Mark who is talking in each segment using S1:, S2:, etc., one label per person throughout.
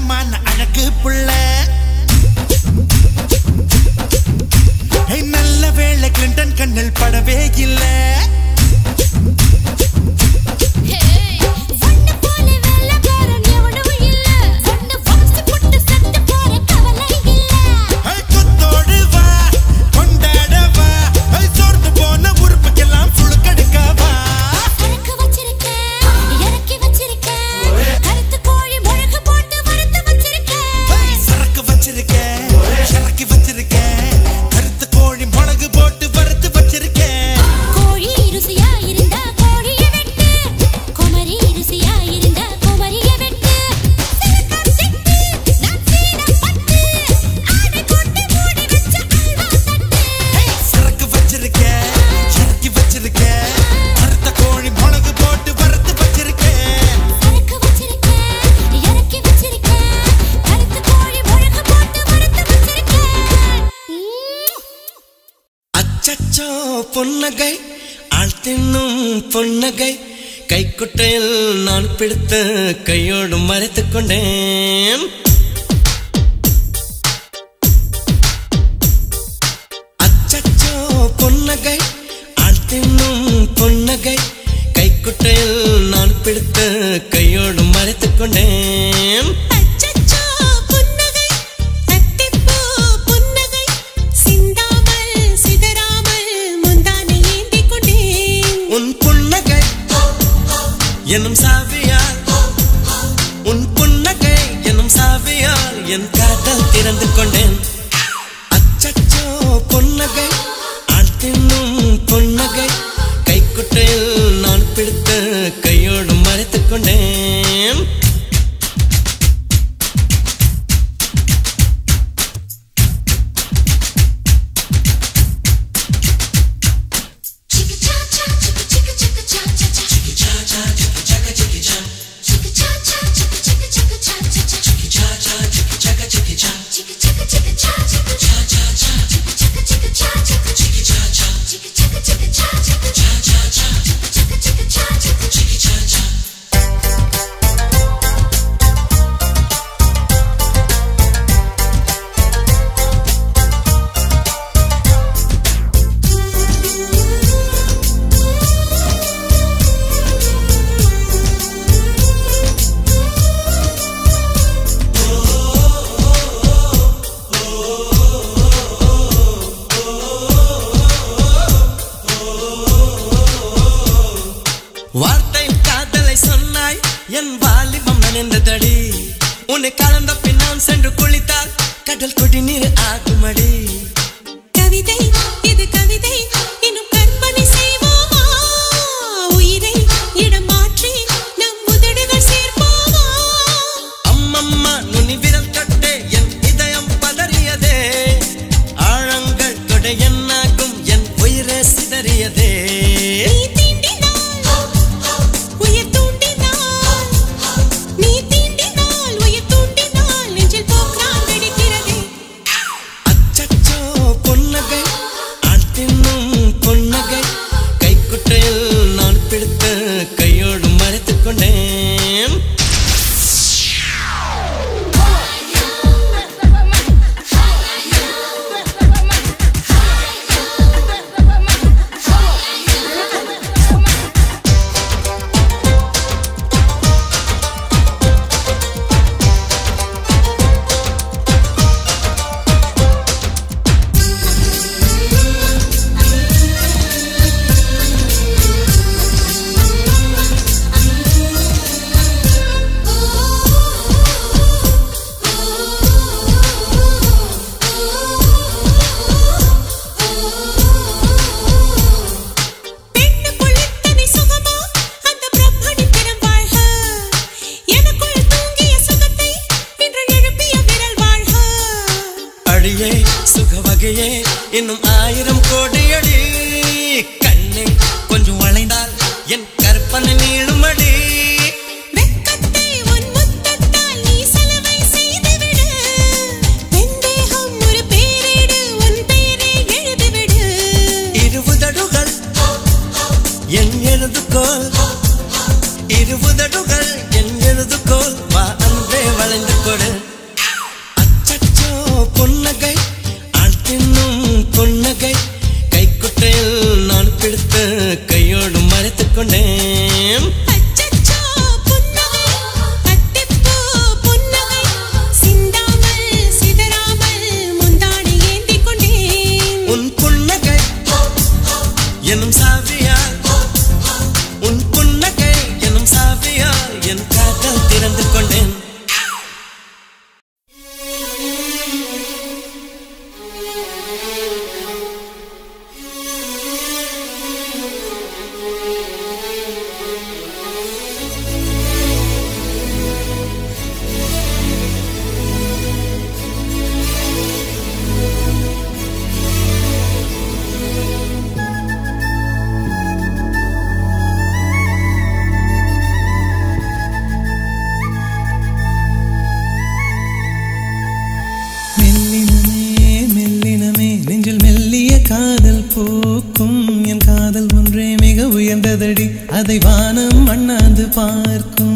S1: அச்சமான அழகு புள்ள ஏய், நல்ல வேளை கிளின்டன் கண்ணில் படவே இல்லை
S2: ஒண்ணு போல வேலைக்காரன் எவனும் இல்ல ஒண்ணு வாசி புட்டு செத்து போற கவலை இல்ல
S1: ஐ, கொத்தோடு வா கொண்டாட வா ஐ, சோர்ந்து போன உறுப்புக்கெல்லாம் சுழுக்கெடுக்க வா
S2: சரக்கு வச்சிருக்கேன் இறக்கி வச்சிருக்கேன் கருத்து கோழி முழக்கு போட்டு வறுத்து வச்சிருக்கேன்
S1: ஐ, சரக்கு வச்சிருக்கேன் இறக்கி வச்சிருக்கேன் கருத்து கோழி மிளகு போட்டு வறுத்து வச்சிருக்கேன்
S2: கோழி ருசியா இருந்தா கோழிய வெட்டு குமரி ருசியா இருந்தா குமரிய வெட்டு சிறுக்கம் சிட்டு நான் சீன பட்டு ஆடை கொண்டு மூடி வச்ச அல்வா தட்டு
S1: சரக்கு வச்சிருக்கேன் இறக்கி வச்சிருக்கேன் கருத்த கோழி மிளகு போட்டு வறுத்து வச்சிருக்கேன்
S2: சரக்கு வச்சிருக்கேன் இறக்கி வச்சிருக்கேன் கருத்து கோழி முழக்கு போட்டு வறுத்து வச்சிருக்கேன்
S3: அச்சச்சோ பொன்னகை ஆள் தின்னும் பொன்னகை கைக்குட்டையில் நான் பிடித்து கையோடு மறைத்துக் கொண்டேன் அச்சச்சோ பொன்னகை ஆள் தின்னும் பொன்னகை கைக்குட்டையில் நான் பிடித்து கையோடு மறைத்துக் கொண்டேன்
S4: அச்சச்சோ புன்னகை தட்டிப்போ புன்னகை சிந்தாமல் சிதறாமல் முந்தானை ஏந்திக் கொண்டேன்
S3: உன் புன்னகை எனும் சாவியால் உன் புன்னகை எனும் சாவியால் என் காதல் திறந்து கொண்டேன் அச்சச்சோ புன்னகை ஆள் தின்னும் புன்னகை கைக்குட்டையில் நான் பிடித்து கையோடு மறைத்துக் கொண்டேன்
S2: Chicka cha cha, chicka chicka chicka cha cha cha. Chicka cha cha, chicka chicka chicka cha. Chicka cha cha, chicka chicka chicka cha cha cha. Chicka cha cha, chicka chicka chicka cha. Chicka chicka chicka cha chicka cha cha cha. Chicka chicka chicka cha chicka chicka cha cha. Chicka chicka chicka cha chicka cha cha cha. Chicka chicka chicka cha chicka chicka cha cha.
S3: வார்த்தை காதலை சொன்னாய் என் வாலிபம் நனைந்ததடி உன்னை கலந்த பின் நான் சென்று குளித்தால் கடல் குடிநீர் ஆகுமடி
S4: கவிதை இது கவிதை இன்னும் கற்பனை செய்வோமா உயிரை இடம் மாற்றி நம் உதடுகள் சேர்ப்போமா
S3: அம்மம்மா நுனி விரல் கட்டே என் இதயம் பதறியதே ஆழங்கள் கொடை என்னாகும் என் உயிரே சிதறியதே
S4: நீ தீண்டினால் உயிர் தூண்டினால் நீ தீண்டினால் உயிர் தூண்டினால் நெஞ்சில் போக்கிறான் வெடிக்கிறதே
S3: அச்சச்சோ பொன்னகை ஆள் தின்னும் பொன்னகை கைக்குட்டையில் நான் பிடித்து கையோடு மறைத்துக் கொண்டேன்
S4: பெண்ணுக்குள் இத்தனை சுகமா அந்த பிரம்மணி திறம் வாழ்க எனக்குள் தூங்கிய சுகத்தை இன்று எழுப்பிய விரல் வாழ்க
S3: அடியே சுக வகையே இன்னும் ஆயிரம் கோடி அடி கண்ணே கொஞ்சம் வளைந்தால் என் கற்பனை நீளுமடி
S4: வெட்கத்தை உன் முத்தத்தால் நீ சலவை செய்துவிடு பெண்டேகம் ஒரு பேரேடு உன் பெயரை எழுதிவிடு
S3: இருபதடுகள் என் எழுதுகோல் இருபதடுகள் என் எழுதுகோல் வா அன்பே வளைந்து கொடு அதை வானம் அண்ணாந்து பார்க்கும்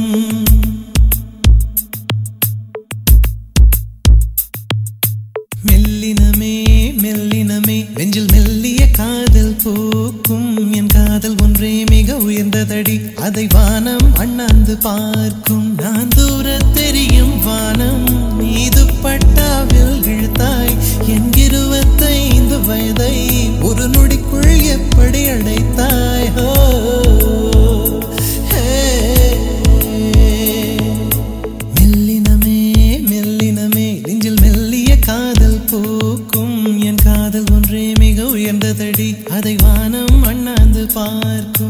S3: மெல்லினமே மெல்லினமே நெஞ்சில் மெல்லிய காதல் பூக்கும் என் காதல் ஒன்றே மிக உயர்ந்ததடி அதை வானம் அண்ணாந்து பார்க்கும் நான் தூர தெரியும் வானம் மீது பட்டாவில் இழுத்தாய் என் இருபத்தைந்து வயதை ஒரு நொடிக்குள் எப்படி அடைத்தாய் ஹோ ஹே மெல்லினமே மெல்லினமே நெஞ்சில் மெல்லிய காதல் பூக்கும் என் காதல் ஒன்றே மிக உயர்ந்ததடி அதை வானம் அண்ணாந்து பார்க்கும்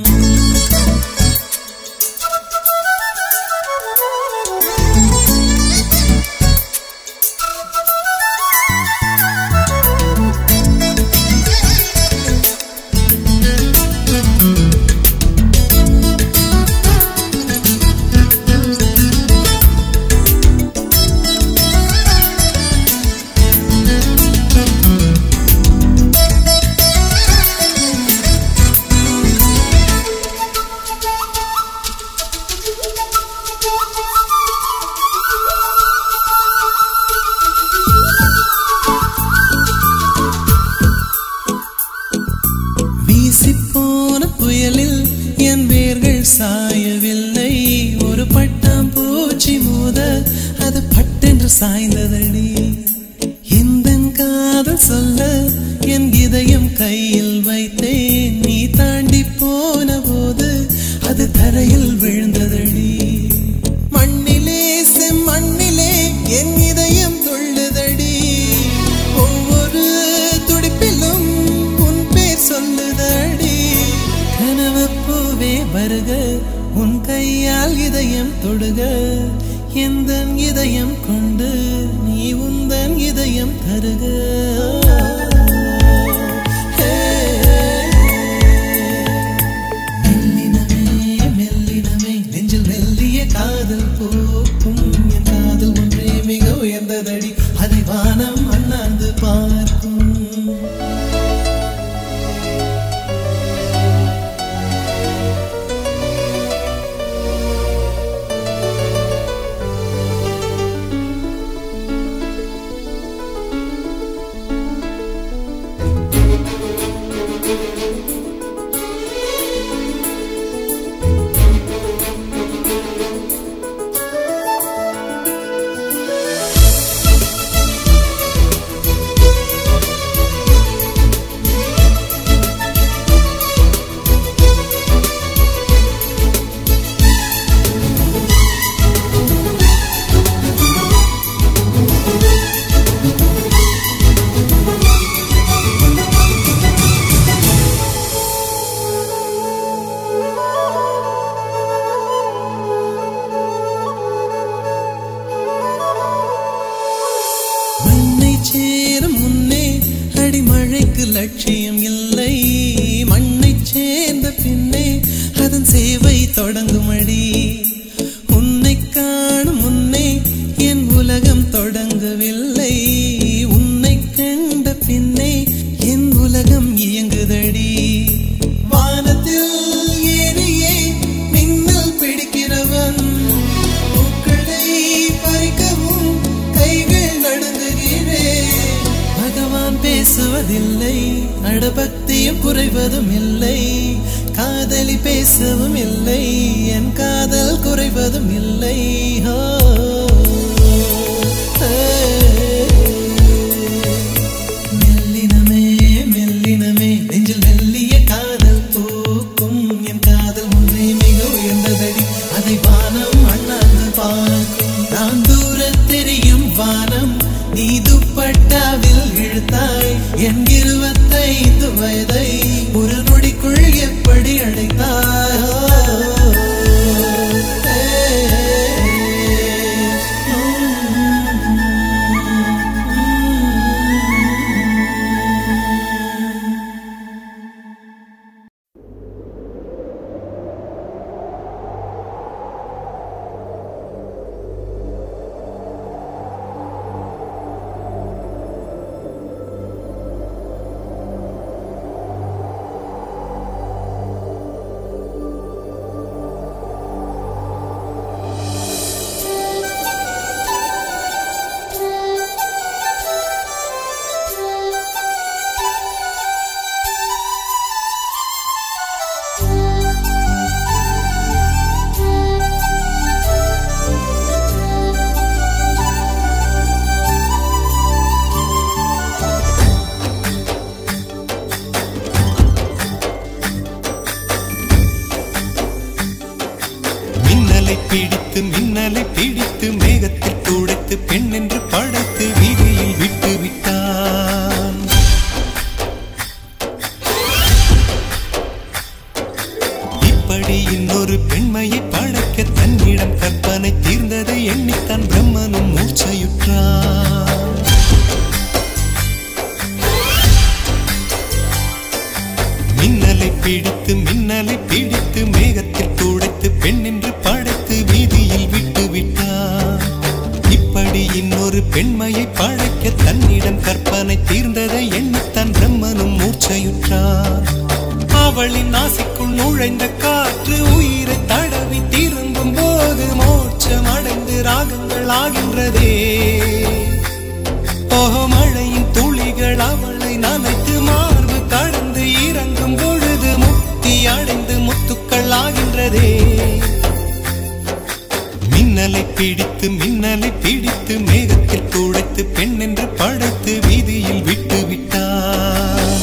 S3: வீசிப்போன புயலில் என் வேர்கள் சாயவில்லை ஒரு பட்டாம் பூச்சி மோத அது பட்டென்று சாய்ந்ததடி இந்த காதல் சொல்ல என் இதயம் கையில் வைத்தேன் நீ தாண்டி போன போது அது தரையில் விழுந்ததடி மண்ணிலே செம்மண்ணிலே என் இதயம் துள்ளுதடி ஒவ்வொரு துடிப்பிலும் உன் பேர் சொல்லுதடி கனவு பூவே வருக உன் கையால் இதயம் தொடுக எந்த இதயம் கொண்டு நீ உந்தன் இதயம் தருக மெல்லினமே மெல்லினமே நெஞ்சில் மெல்லிய காதல் பூக்கும் என் காதல் ஒன்றே மிக உயர்ந்ததடி அதை வானம் அண்ணாந்து பார்க்கும் மண்ணை சேரும் முன்னே அடிமழைக்கு லட்சியம் இல்லை மண்ணை சேர்ந்த பின்னே அதன் சேவை தொடங்கும் அடி உன்னை காணும் முன்னே என் உலகம் தொடங்கவில்லை உன்னை கண்ட பின்னே என் உலகம் இயங்குதடி வானத்தில் ஏறியே மின்னல் பிடிக்கிறவன் பூக்களை பறிக்கவும் கைகள் நடுங்குகிறேன் பகவான் பேசுவதில்லை அடபக்தியும் குறைவதும் இல்லை காதலி பேசவும் இல்லை என் காதல் குறைவதும் இல்லை ஹோ மெல்லினமே மெல்லினமே நெஞ்சில் மெல்லிய காதல் பூக்கும் என் காதல் ஒன்றே மிக உயர்ந்ததடி அதை வானம் அண்ணாந்து பார்க்கும் நான் தூர தெரியும் வானம் நீ துப்பட்டாவில் இழுத்தாய் என் இருபத்தைந்து வயதை ஒரு நொடிக்குள் எப்படி அடைத்தாய் மின்னலை பிடித்து மின்னலை பிடித்து மேகத்தில் துடைத்து பெண் என்று படைத்து வீதியில் விட்டு விட்டான் இப்படி இன்னொரு பெண்மையை படைக்க தன்னிடம் கற்பனை தீர்ந்ததை எண்ணித்தான் பிரம்மனும் மூர்ச்சையுற்றான் மின்னலை பிடித்து மின்னலை பிடித்து மேகத்தில் துடைத்து பெண் என்று படைத்து வீதியில் விட்டு விட்டான் இப்படி இன்னொரு பெண்மையை படைக்க தன்னிடம் கற்பனை தீர்ந்ததை எண்ணித்தான் பிரம்மனும் மூர்ச்சையுற்றான் அவளின் ஆசைக்குள் நுழைந்த காற்று உயிரை தடவி திரும்பும் போது மோட்சம் அடைந்து ராகங்கள் ஆகின்றதே ஓஹோ மழையின் துளிகள் அவளை நனைத்து மார்பு கடந்து இறங்கும் பொழுது முக்தி அடைந்து முத்துக்கள் ஆகின்றதே மின்னலை பிடித்து மின்னலை பிடித்து மேகத்தில் துடைத்து பெண் என்று படைத்து வீதியில் விட்டு விட்டான்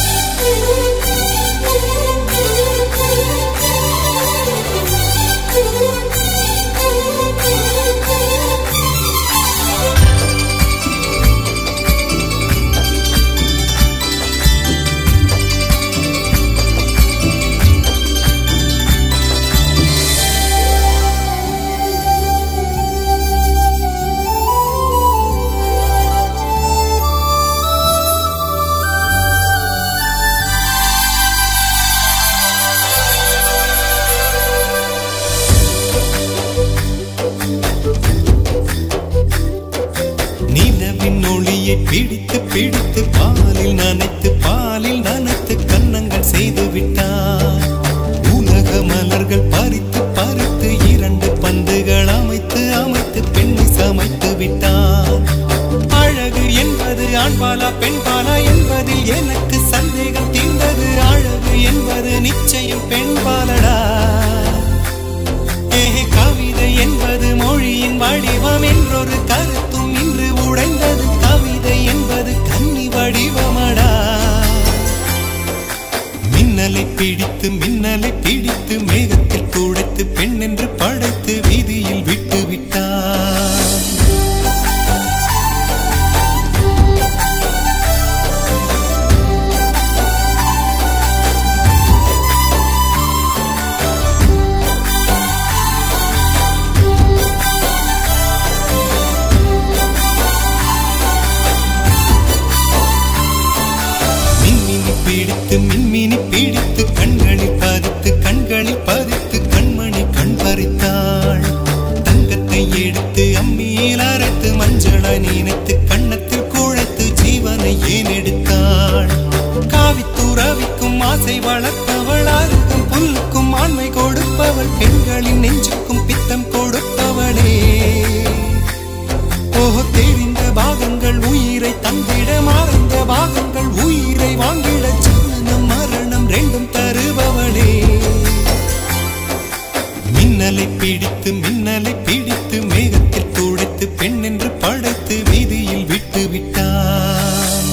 S3: நிலவின் ஒளியை பிடித்து பிடித்து பாலில் நனைத்து பாலில் நனைத்து கன்னங்கள் செய்து விட்டார் உலக மலர்கள் பறித்து பறித்து இரண்டு பந்துகள் அமைத்து அமைத்து பெண்ணை சமைத்து விட்டார் அழகு என்பது ஆண்பாலா பெண்பாலா என்பதில் எனக்கு சந்தேகம் தீர்ந்தது அழகு என்பது நிச்சயம் பெண்பாலடா ஏ கவிதை என்பது மொழியின் வடிவம் என்றொரு கருத்தும் இன்று உடைந்தது கவிதை என்பது கன்னி வடிவமடா மின்னலை பிடித்து மின்னலை பிடித்து மேகத்தில் துடைத்து பெண் என்று படைத்து வீதியில் விட்டு விட்டான் மின்மினி பிடித்து மின்மினி பிடித்து கண்களில் பதித்து கண்களில் பதித்து கண்மணி கண் பறித்தாள் தங்கத்தை எடுத்து அம்மியில் அரைத்து மஞ்சளாய் நினைத்து கண்ணத்தில் குழைத்து ஜீவனை ஏன் எடுத்தாள் காவித்துறவிக்கும் ஆசை வளர்ப்பவள் அருகும் புல்லுக்கும் ஆண்மை கொடுப்பவள் பெண்களின் நெஞ்சுக்கும் பித்தம் கொடுப்பவளே ஓஹோ தெரிந்த பாகங்கள் உயிரை தந்திட மறந்த பாகங்கள் உயிரை வாங்கிட ஜனனம் மரணம் ரெண்டும் தருபவளே மின்னலை பிடித்து மின்னலை பிடித்து மேகத்தில் துடைத்து பெண் என்று படைத்து வீதியில் விட்டு விட்டான்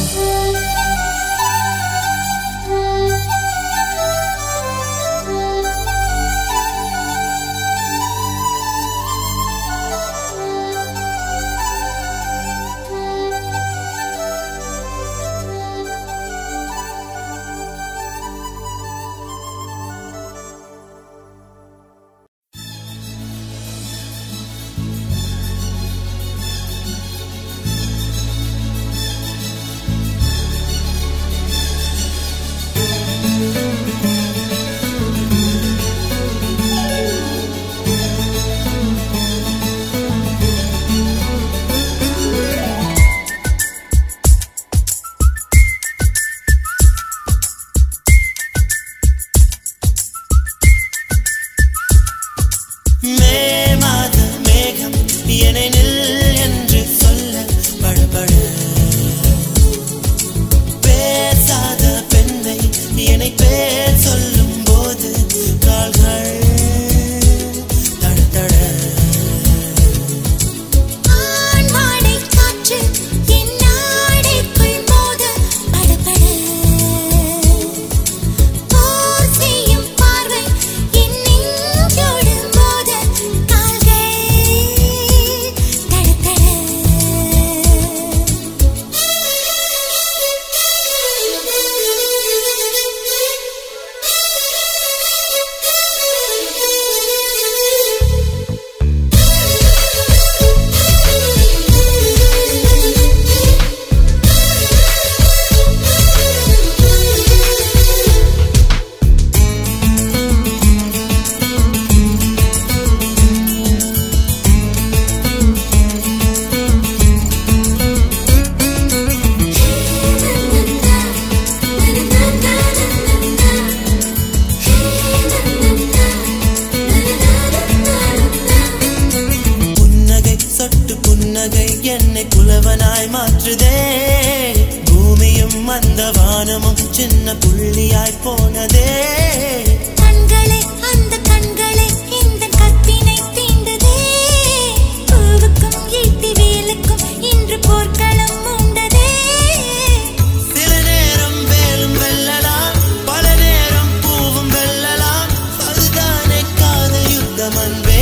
S3: என்னை புலவனாய் மாற்றுதே பூமியும் அந்த வானமும் சின்ன புள்ளியாய் போனதே
S2: கண்களே அந்த கண்களே இந்த கற்பினை தீண்டுதே பூவுக்கும் ஈட்டி வேலுக்கும் இன்று போர்க்களம் உண்டதே
S3: சில நேரம் வேலும் வெல்லலாம் பல நேரம் பூவும் வெல்லலாம் அதுதானே காதல் யுத்தம் அன்பே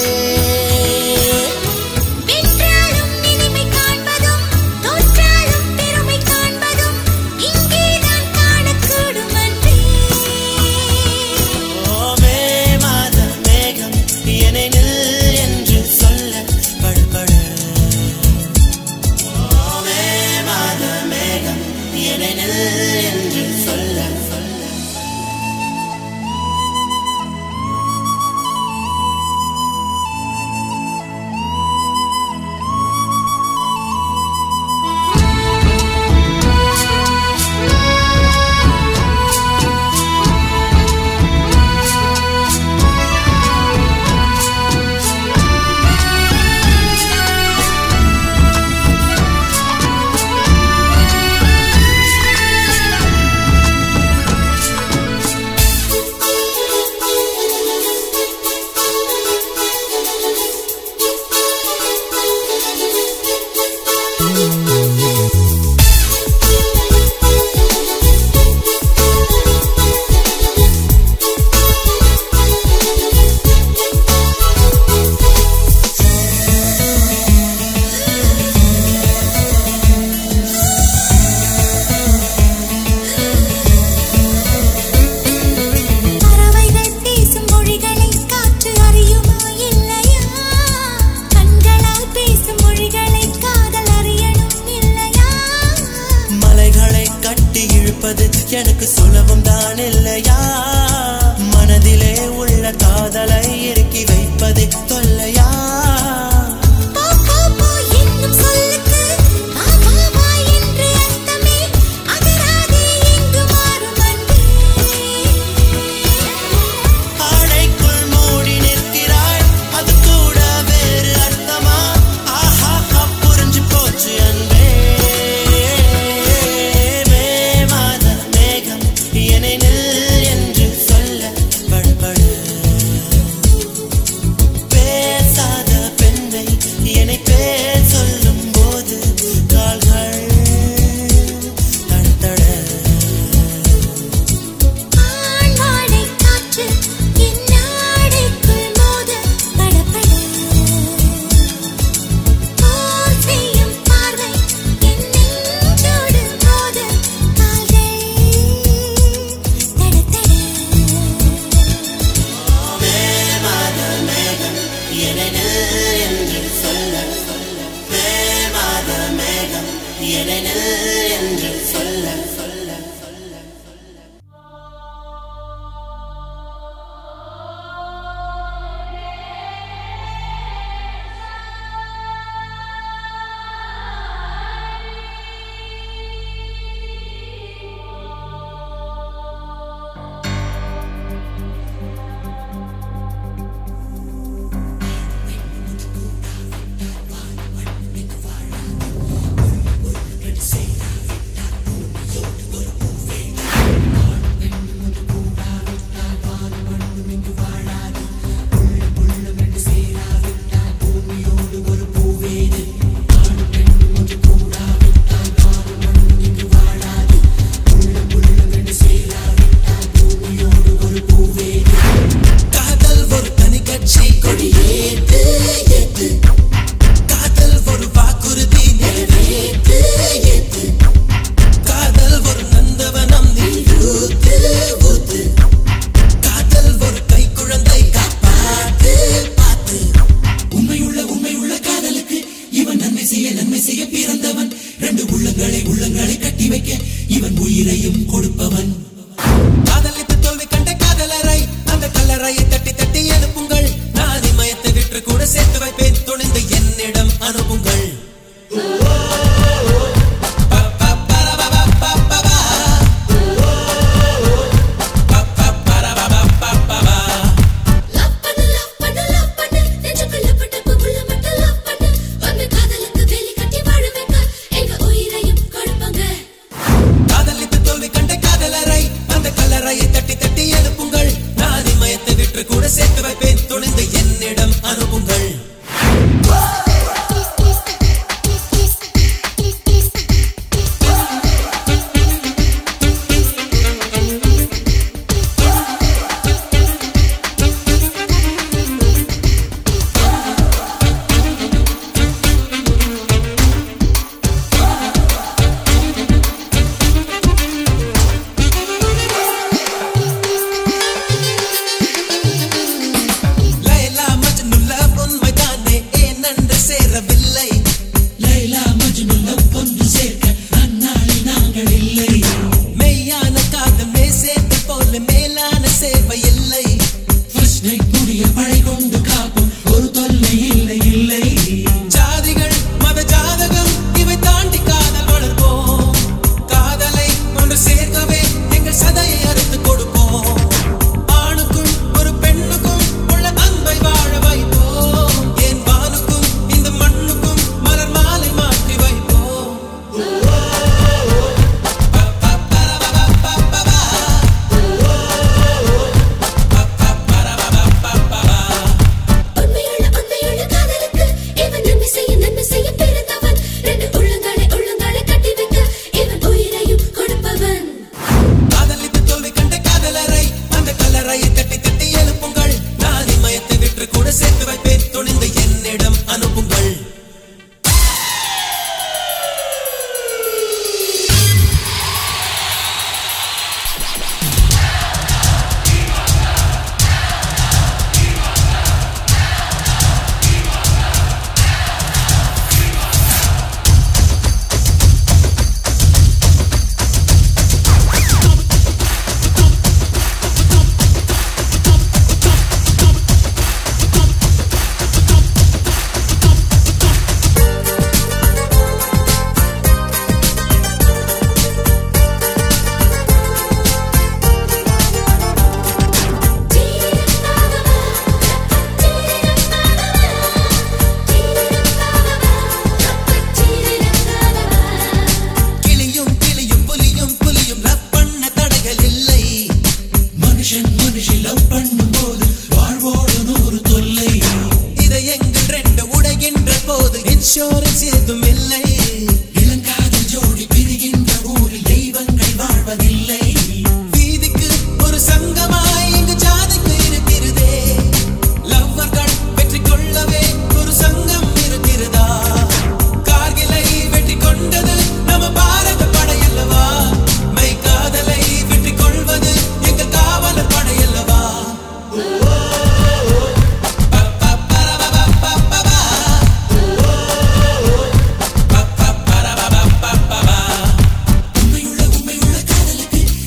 S2: வென்றாலும் இனிமை காண்பதும் தோற்றாலும் பெருமை காண்பதும் இங்கேதான் காணக்கூடும் அன்றே
S3: ஓமே மாத மேகம் என்னை நில் என்று சொல்ல படுபடு ஓமே மாத மேகம் என்னை நில் என்று சொல்ல சொல்ல
S2: பறவைகள் பேசும் மொழிகளை காற்று அறியுமா இல்லையா கண்களால் பேசும் மொழிகளை காதல் அறியணும் இல்லையா
S3: மலைகளை கட்டி இழுப்பது எனக்கு சுலபம் தான் இல்லையா மனதிலே உள்ள காதலை இறுக்கி வைப்பது தொல்லையா
S2: போ போ போ என்னும் சொல்லுக்கு வா வா வா என்று அர்த்தமே அகராதே எங்கு மாறும் அன்பே
S3: ஆடைக்குள் மூடி நிற்கிறாய் அது கூட வேறு அர்த்தமா ஆஹா புரிஞ்சு போச்சு அன்பே மே மாத மேகம் என்னை நில் என்று சொல்ல படுபடு பேசாத பெண்ணை என்னை பேர் சொல்லும் போது கால்கள் தடதட
S2: ஆண்வாடை காற்று என் நாடைக்குள் மோத படபட போர் செய்யும் பார்வை என் நெஞ்சோடு மோத கால்கள் தடதட
S3: மே மாத மேகம் என்னை நில் என்று சொல்ல சொல்ல மே மாத மேகம் என்னை நில் என்று சொல்ல சொல்ல சொல்ல காதல் ஒரு தனி கட்சி கொடியேத்து ஏத்து காதல் ஒரு வாக்குறுதி நிறைவேற்று ஏத்து காதல் ஒரு நந்தவனம் நீ ஊத்து ஊத்து காதல் ஒரு கை குழந்தை காப்பாத்து பாத்து உண்மையுள்ள உண்மையுள்ள காதலுக்கு இவன் நன்மை செய்ய நன்மை செய்ய பிறந்தவன் ரெண்டு உள்ளங்களை உள்ளங்களை கட்டி வைக்க இவன் உயிரையும் கொடுப்பவன் காதலித்து தோல்வி கண்ட காதலரை அந்த கல்லறையை தட்டி தட்டி எழுப்புங்கள் நான் இமயத்தை விற்று கூட சேர்த்து வைப்பேன் துணிந்து என்னிடம் அனுப்புங்கள்
S2: லவ் பண்ணு லவ் பண்ணு லவ் பண்ணு நெஞ்சுக்குள்ள பட்டப்பு உள்ள மட்டும் லவ் பண்ணு வந்து காதலுக்கு வேலி
S3: அனுப்புங்கள் லைலா மஜ்னு லவ் உண்மைதானே ஏன் நன்று சேரவில்லை லைலா மஜ்னு லவ் ஒன்று சேர்க்க அந்நாளில் நாங்கள் இல்லை மெய்யான காதல் மே சேர்த்து போல மேலான சேவை இல்லை ஃபர்ஸ்ட் நைட் முடிய பழை கொண்டு காப்போம் ஒரு தொல்லை இல்லை இல்லை ஜாதிகள் மத ஜாதகம் இவை தாண்டி காதல் வளர்ப்போம் காதலை ஒன்று சேர்க்கவே எங்கள் சதையை அறுத்து கொடுப்போம் ஆணுக்கும் ஒரு பெண்ணுக்கும் உள்ள அன்பை வாழ வைப்போம் என் வானுக்கும் இந்த மண்ணுக்கும் மலர் மாலை மாற்றி வைப்போம்
S2: உண்மையுள்ள உண்மையுள்ள காதலுக்கு இவன் நன்மை செய்ய நன்மை செய்ய பிறந்தவன் ரெண்டு உள்ளங்களை உள்ளங்களை கட்டி வைக்க இவன் உயிரையும் கொடுப்பவன்
S3: காதலித்து தோல்வி கண்ட காதலரை அந்த கல்லறையை தட்டி தட்டி எழுப்புங்கள் நான் இமயத்தை விற்று கூட சேர்த்து வைப்பேன் துணிந்து என்னிடம் அனுப்புங்கள் கிளியும் கிளியும் புலியும் புலியும் லவ் பண்ண தடைகள் இல்லை மனுஷன் மனுஷி லவ் பண்ணும் போது வாழ்வோடு நூறு தொல்லை இதை எங்கள் ரெண்டு உடைகின்ற போது இன்சூரன்ஸ் ஏதும் இல்லை இளங்காதல் ஜோடி பிரிகின்ற ஊரில் தெய்வங்கள் வாழ்வதில்லை வீதிக்கு ஒரு சங்கமாய் எங்கு ஜாதிக்கு இருக்கிறதே லவ்வர்கள் வெற்றி கொள்ளவே ஒரு சங்கம் இருக்கிறதா கார்கிலை வெற்றி கொண்டது நம்ம பாரத படையல்லவா மை காதலை வெற்றி கொள்வது எங்கள் காவலர் படையல்லவா உண்மையுள்ள உண்மையுள்ள காதலுக்கு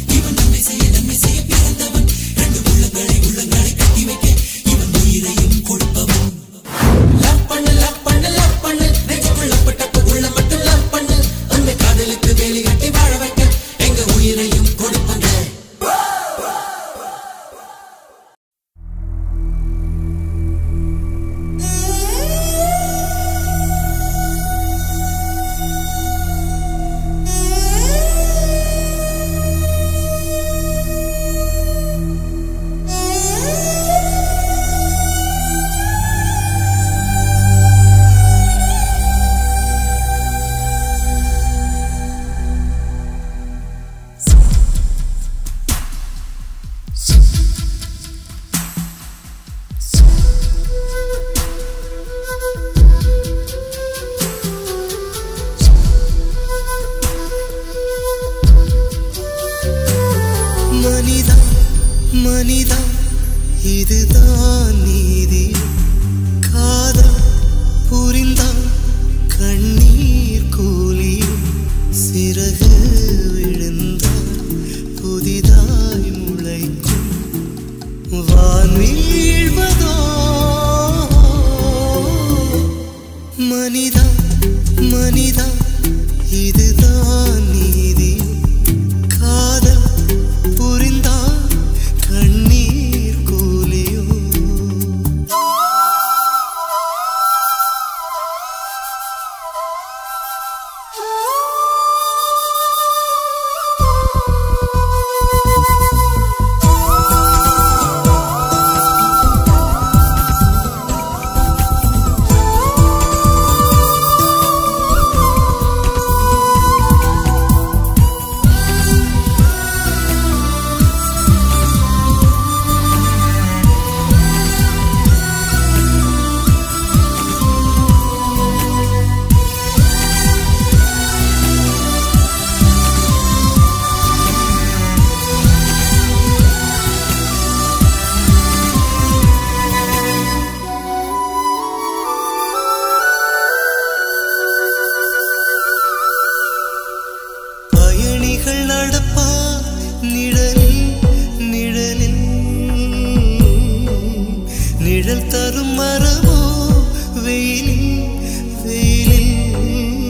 S3: வெயிலில் வெயிலில்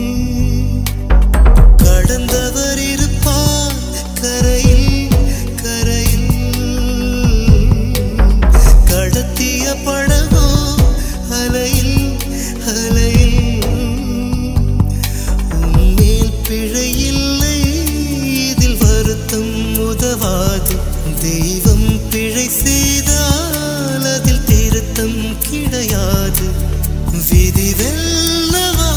S3: கடந்தவர் இருப்பார் கரையில் கரையில் கடத்திய படகோ அலையில் அலையில் உன்மேல் பிழையில்லை இதில் வருத்தம் உதவாது தெய்வம் பிழை செய்தால் அதில் திருத்தம் கிடையாது விதி வெல்லவா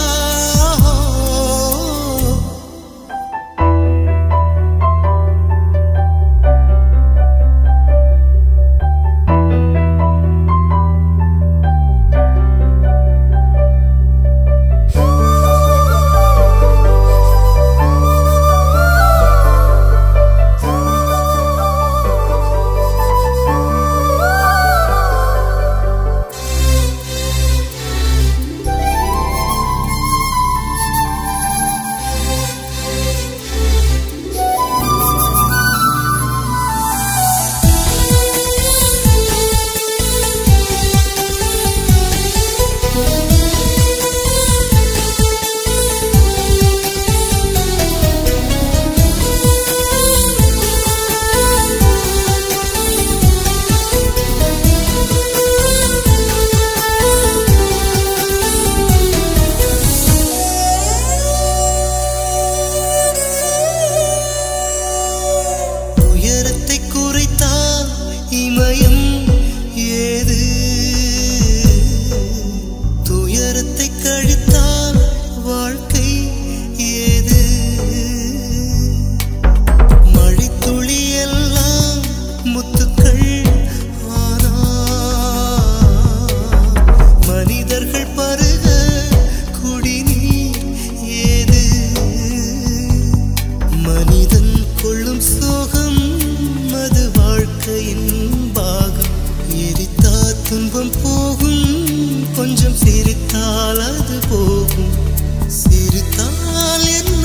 S3: உயரத்தை குறைத்தால் இமயம் ஏது துயரத்தை கழித்தால் வாழ்க்கை ஏது மழைத்துளி எல்லாம் முத்துக்கள் ஆனா மனிதர்கள் பருக குடிநீர் ஏது மனிதன் கொள்ளும் சோகம் அது வாழ்க்கையின் பாகம் எரித்தா துன்பம் போகும் கொஞ்சம் சிரித்தால் அது போகும் சிரித்தால் என்ன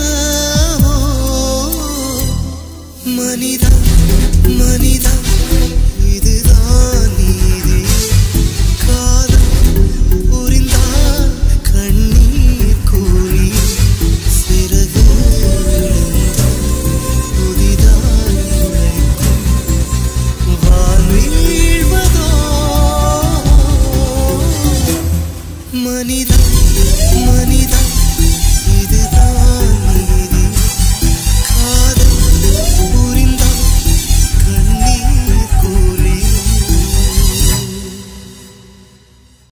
S3: மனிதா மனிதா இதுதான் நீதி காதல் புரிந்தால் கண்ணீர் கூறி சிறகு விழுந்தால் புதிதாய் உழைக்கும் வான் வீழ்வதோ மனிதா